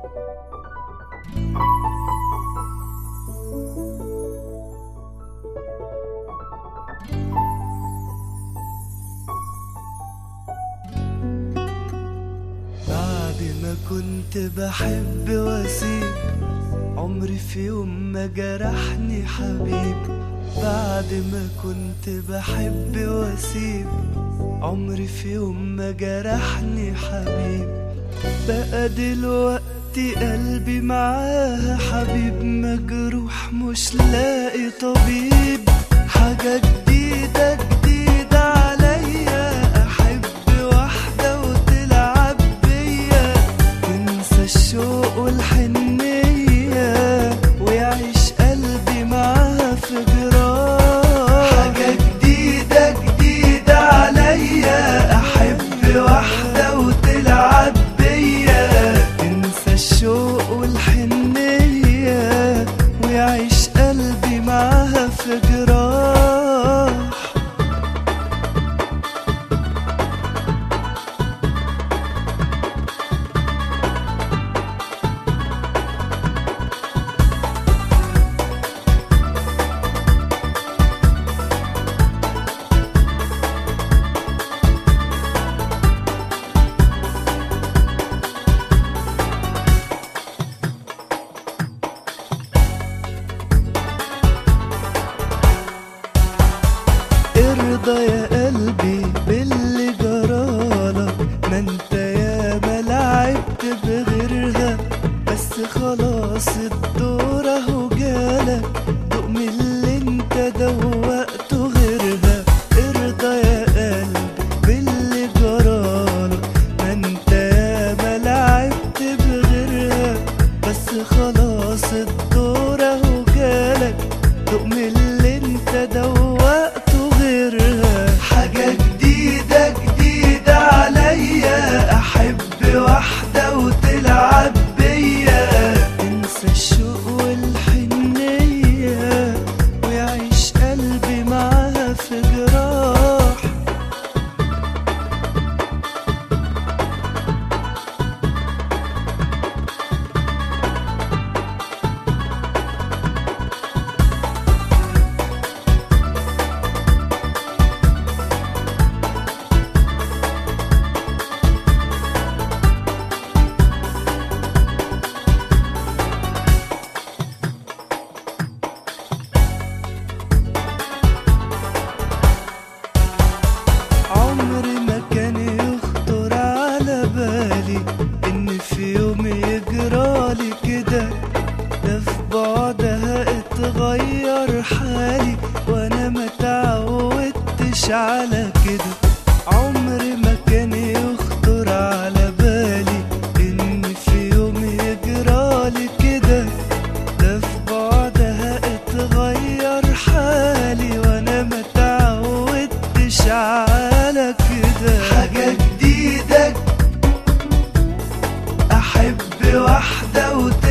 بعد ما كنت بحب واسيب عمري في يوم ما جرحني حبيب بعد ما كنت بحب واسيب عمري في يوم ما جرحني حبيب بقى دلوقتي قلبي معاها حبيب مجروح مش لاقي طبيب حاجة جديدة جديدة عليا أحب واحدة وتلعب بيا تنسى الشوق والحنية ويعيش قلبي معاها في جراح حاجة جديدة جديدة عليا أحب واحدة وتلعب بيا تنسى الشوق والحنية ويعيش قلبي معاها في جراح ارضى يا قلبي باللي جرالك ما انت يا ما لعبت بغيرها بس خلاص الدور اهو جالك دوق من اللي انت دوقته غيرها ارضى يا قلبي باللي جرالك ما انت يا ما لعبت بغيرها بس خلاص الدور اهو جالك دوق من اللي انت دوقته غيرها حاجة جديدة جديدة عليا أحب واحدة وتلعب بيا انسى الشوق والحنية ويعيش قلبي معاها في جراح عمري ما كان يخطر على بالي ان في يوم يجرالي كده ده في بعدها اتغير حالي وانا ما تعودتش على كده عمري ما كان يخطر على بالي ان في يوم يجرالي كده ده في بعدها اتغير حالي وانا ما تعودتش على كده حاجة جديدة أحب واحدة وتلعب